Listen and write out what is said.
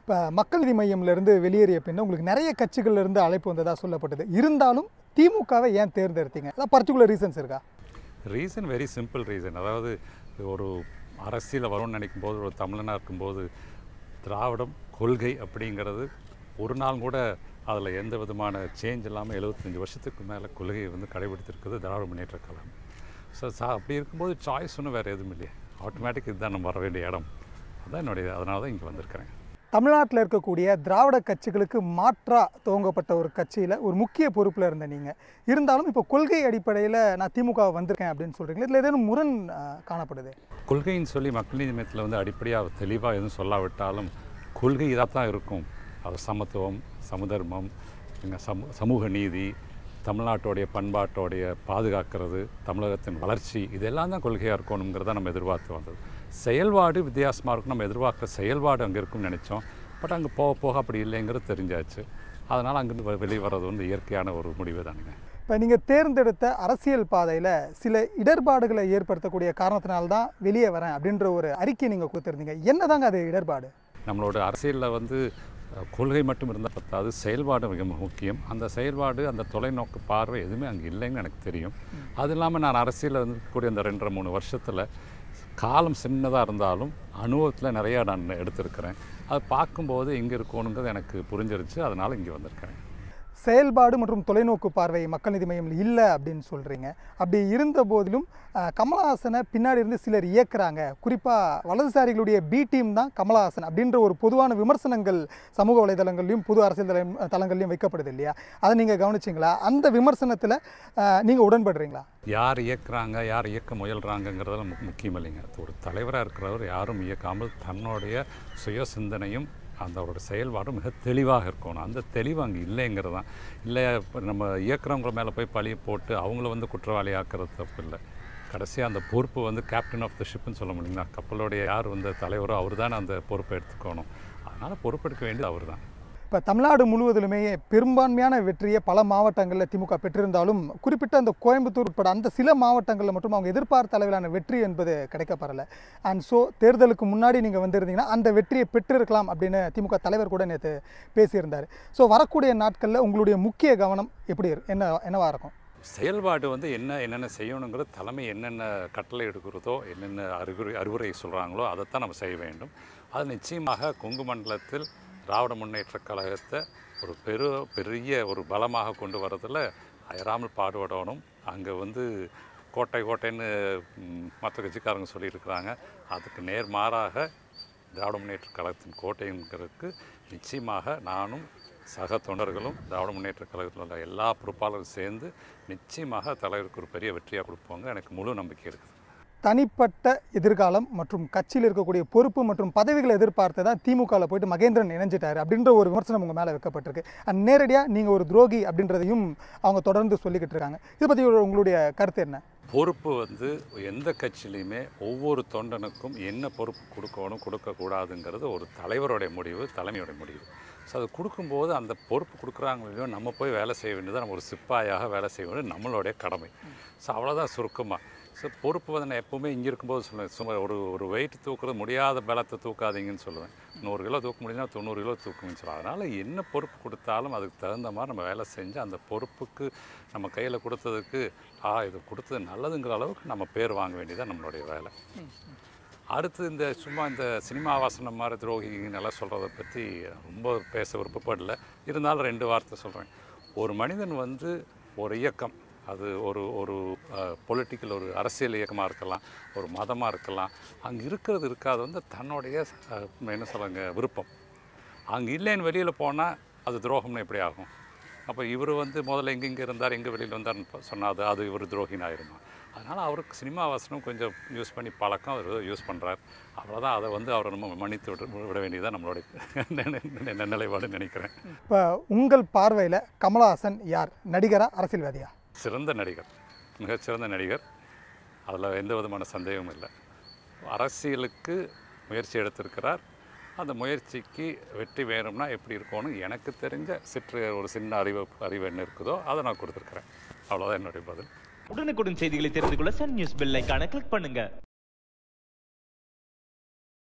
இப்போ மக்கள் நீதி மையம்லேருந்து வெளியேறிய பின்ன உங்களுக்கு நிறைய கட்சிகள்ல இருந்து அழைப்பு வந்ததாக சொல்லப்பட்டது இருந்தாலும் திமுகவை ஏன் தேர்ந்தெடுத்தீங்க அதான் பர்டிகுலர் ரீசன்ஸ் இருக்கா ரீசன் வெரி சிம்பிள் ரீசன் அதாவது ஒரு அரசியலில் வரும்னு நினைக்கும் போது ஒரு தமிழனாக இருக்கும்போது திராவிடம் கொள்கை அப்படிங்கிறது ஒரு நாள் கூட அதில் எந்த விதமான சேஞ்ச் இல்லாமல் எழுபத்தஞ்சி வருஷத்துக்கு மேலே கொள்கையை வந்து கடைபிடித்திருக்கிறது திராவிட முன்னேற்ற கழகம் ஸோ சா அப்படி இருக்கும்போது சாய்ஸ் ஒன்றும் வேறு எதுவும் இல்லையே ஆட்டோமேட்டிக் இதுதான் நம்ம வர வேண்டிய இடம் அதான் என்னுடைய அதனால தான் இங்கே வந்திருக்கிறேன் தமிழ்நாட்டில் இருக்கக்கூடிய திராவிட கட்சிகளுக்கு மாற்றா துவங்கப்பட்ட ஒரு கட்சியில் ஒரு முக்கிய பொறுப்பில் இருந்த நீங்கள் இருந்தாலும் இப்போ கொள்கை அடிப்படையில் நான் திமுக வந்திருக்கேன் அப்படின்னு சொல்கிறீங்களா இதில் ஏதேனும் முரண் ஆ, காணப்படுது கொள்கைன்னு சொல்லி மக்கள் நீதி மையத்தில் வந்து அடிப்படையாக தெளிவாக எதுவும் சொல்லாவிட்டாலும் கொள்கை இதாக தான் இருக்கும் அது சமத்துவம் சமதர்மம் இங்க சமூ சமூக நீதி தமிழ்நாட்டோடைய பண்பாட்டோடைய பாதுகாக்கிறது தமிழகத்தின் வளர்ச்சி இதெல்லாம் தான் கொள்கையாக இருக்கணுங்கிறத நம்ம எதிர்பார்த்து வந்தது செயல்பாடு வித்தியாசமாக இருக்கும் நம்ம எதிர்பார்க்குற செயல்பாடு அங்கே இருக்கும்னு நினச்சோம் பட் அங்கே போக போக அப்படி இல்லைங்கிறது தெரிஞ்சாச்சு அதனால் அங்கேருந்து வெ- வெளியே வர்றது வந்து இயற்கையான ஒரு முடிவு தானுங்க இப்போ நீங்கள் தேர்ந்தெடுத்த அரசியல் பாதையில் சில இடர்பாடுகளை ஏற்படுத்தக்கூடிய காரணத்தினால்தான் வெளியே வரேன் அப்படின்ற ஒரு அறிக்கை நீங்கள் கொடுத்துருந்தீங்க என்னதாங்க அது இடர்பாடு நம்மளோட அரசியலில் வந்து அஹ், கொள்கை மட்டும் இருந்தால் பத்தாது செயல்பாடு மிக முக்கியம் அந்த செயல்பாடு அந்த தொலைநோக்கு பார்வை எதுவுமே அங்கே இல்லைன்னு எனக்கு தெரியும் அது இல்லாமல் நான் அரசியலில் வந்து கூடிய அந்த ரெண்டரை மூணு வருஷத்தில் காலம் சின்னதாக இருந்தாலும் அனுபவத்தில் நிறையா நான் எடுத்திருக்கிறேன் அதை பார்க்கும்போது இங்கே இருக்கணுங்கிறது எனக்கு புரிஞ்சிருச்சு அதனால் இங்கே வந்திருக்கிறேன் செயல்பாடு மற்றும் தொலைநோக்கு பார்வை மக்கள் நீதி மையம் இல்லை அப்படின்னு சொல்கிறீங்க அப்படி இருந்த போதிலும் அஹ், கமலஹாசனை பின்னாடி இருந்து சிலர் இயக்குறாங்க குறிப்பாக வலதுசாரிகளுடைய பி டீம் தான் கமலஹாசன் அப்படின்ற ஒரு பொதுவான விமர்சனங்கள் சமூக வலைதளங்கள்லையும் பொது அரசியல் தளம் தளங்கள்லையும் வைக்கப்படுது இல்லையா அதை நீங்கள் கவனிச்சிங்களா அந்த விமர்சனத்தில் நீங்கள் உடன்படுறீங்களா யார் இயக்குறாங்க யார் இயக்க முயல்றாங்கங்கிறதெல்லாம் மு- முக்கியம் இல்லைங்க அது ஒரு தலைவராக இருக்கிறவர் யாரும் இயக்காமல் தன்னுடைய சுய சிந்தனையும் அந்த அவரோட செயல்பாடும் மிக தெளிவாக இருக்கணும் அந்த தெளிவு அங்கே இல்லைங்கிறது தான் இல்லை இப்ப நம்ம இயக்குறவங்க மேலே போய் பழிய போட்டு அவங்கள வந்து குற்றவாளி ஆக்கிறது தப்பு இல்லை கடைசியாக அந்த பொறுப்பு வந்து கேப்டன் ஆஃப் த ஷிப்னு சொல்ல முடியுங்களா கப்பலோடைய யார் வந்து தலைவரோ அவர் தானே அந்த பொறுப்பை எடுத்துக்கணும் அதனால் பொறுப்பெடுக்க வேண்டியது அவர் தான் இப்போ தமிழ்நாடு முழுவதிலுமே பெரும்பான்மையான வெற்றியை பல மாவட்டங்களில் திமுக பெற்றிருந்தாலும் குறிப்பிட்ட அந்த கோயம்புத்தூர் உட்பட அந்த சில மாவட்டங்களில் மட்டும் அவங்க எதிர்பார்த்த அளவிலான வெற்றி என்பது கிடைக்கப்பெறல அண்ட் ஸோ தேர்தலுக்கு முன்னாடி நீங்கள் வந்திருந்தீங்கன்னா அந்த வெற்றியை பெற்றிருக்கலாம் அப்படின்னு திமுக தலைவர் கூட நேற்று பேசியிருந்தார் ஸோ வரக்கூடிய நாட்களில் உங்களுடைய முக்கிய கவனம் எப்படி இரு- என்ன என்னவா இருக்கும் செயல்பாடு வந்து என்ன என்னென்ன செய்யணுங்கிறது தலைமை என்னென்ன கட்டளை எடுக்கிறதோ என்னென்ன அறிகுறி அறிவுரை சொல்கிறாங்களோ அதைத்தான் நம்ம செய்ய வேண்டும் அது நிச்சயமாக கொங்கு மண்டலத்தில் திராவிட முன்னேற்றக் கழகத்தை ஒரு பெரு பெரிய ஒரு பலமாக கொண்டு வரதில் அயராமல் பாடுபடணும் அங்கே வந்து கோட்டை கோட்டைன்னு மற்ற கட்சிக்காரங்க சொல்லியிருக்கிறாங்க அதுக்கு நேர்மாறாக திராவிட முன்னேற்ற கழகத்தின் கோட்டைங்கிறதுக்கு நிச்சயமாக நானும் சக தொண்டர்களும் திராவிட முன்னேற்ற கழகத்தில் உள்ள எல்லா பொறுப்பாளரும் சேர்ந்து நிச்சயமாக தலைவருக்கு ஒரு பெரிய வெற்றியாக கொடுப்போங்க எனக்கு முழு நம்பிக்கை இருக்குது தனிப்பட்ட எதிர்காலம் மற்றும் கட்சியில் இருக்கக்கூடிய பொறுப்பு மற்றும் பதவிகளை எதிர்பார்த்து தான் திமுகவில் போயிட்டு மகேந்திரன் இணைஞ்சிட்டாரு அப்படின்ற ஒரு விமர்சனம் உங்கள் மேலே வைக்கப்பட்டிருக்கு அண்ட் நேரடியாக நீங்கள் ஒரு துரோகி அப்படின்றதையும் அவங்க தொடர்ந்து சொல்லிக்கிட்டு இருக்காங்க இதை பற்றி உங்களுடைய கருத்து என்ன பொறுப்பு வந்து எந்த கட்சியிலையுமே ஒவ்வொரு தொண்டனுக்கும் என்ன பொறுப்பு கொடுக்கணும் கொடுக்கக்கூடாதுங்கிறது ஒரு தலைவருடைய முடிவு தலைமையோட முடிவு ஸோ அது கொடுக்கும்போது அந்த பொறுப்பு கொடுக்குறாங்களோ நம்ம போய் வேலை செய்ய வேண்டியது நம்ம ஒரு சிப்பாயாக வேலை செய்ய வேண்டியது நம்மளுடைய கடமை ஸோ அவ்வளோதான் சுருக்கமாக ஸோ பொறுப்பு வந்து நான் எப்போவுமே இங்கே இருக்கும்போது சொல்லுவேன் சும்மா ஒரு ஒரு வெயிட் தூக்குறது முடியாத பலத்தை தூக்காதீங்கன்னு சொல்லுவேன் நூறு கிலோ தூக்க முடியும்னா தொண்ணூறு கிலோ தூக்குங்கன்னு சொல்லுவேன் அதனால் என்ன பொறுப்பு கொடுத்தாலும் அதுக்கு தகுந்த மாதிரி நம்ம வேலை செஞ்சு அந்த பொறுப்புக்கு நம்ம கையில் கொடுத்ததுக்கு ஆ இது கொடுத்தது நல்லதுங்கிற அளவுக்கு நம்ம பேர் வாங்க வேண்டியதான் நம்மளுடைய வேலை அடுத்து இந்த சும்மா இந்த சினிமா வாசனம் மாதிரி துரோகிங்க எல்லாம் சொல்கிறத பற்றி ரொம்ப பேச விருப்பப்படல இருந்தாலும் ரெண்டு வார்த்தை சொல்கிறேன் ஒரு மனிதன் வந்து ஒரு இயக்கம் அது ஒரு ஒரு பொலிட்டிக்கல் ஒரு அரசியல் இயக்கமாக இருக்கலாம் ஒரு மதமாக இருக்கலாம் அங்கே இருக்கிறது இருக்காது வந்து தன்னுடைய அஹ், என்ன சொல்லுங்க விருப்பம் அங்கே இல்லைன்னு வெளியில் போனால் அது துரோகம்னு எப்படி ஆகும் அப்போ இவர் வந்து முதல்ல எங்கே இங்கே இருந்தார் எங்கே வெளியில் வந்தார்னு சொன்னால் அது அது இவர் துரோகின்னு ஆயிருமா அதனால் அவருக்கு சினிமா வசனம் கொஞ்சம் யூஸ் பண்ணி பழக்கம் அவர் யூஸ் பண்ணுறார் அவ்வளோதான் அதை வந்து அவரை நம்ம மன்னித்து விட விட வேண்டியதான் நம்மளுடைய நி- நிலைப்பாடு நினைக்கிறேன் இப்போ உங்கள் பார்வையில் கமலஹாசன் யார் நடிகரா அரசியல்வாதியா சிறந்த நடிகர் மிகச்சிறந்த நடிகர் அதில் எந்த விதமான சந்தேகமும் இல்லை அரசியலுக்கு முயற்சி எடுத்திருக்கிறார் அந்த முயற்சிக்கு வெற்றி வேணும்னா எப்படி இருக்கணும் எனக்கு தெரிஞ்ச சிற்று ஒரு சின்ன அறிவு அறிவு என்ன இருக்குதோ அதை நான் கொடுத்துருக்குறேன் அவ்வளோதான் என்னுடைய பதில் உடனுக்குடன் செய்திகளை தெரிந்து கொள்ள சன் நியூஸ் பெல் ஐகானை கிளிக் பண்ணுங்க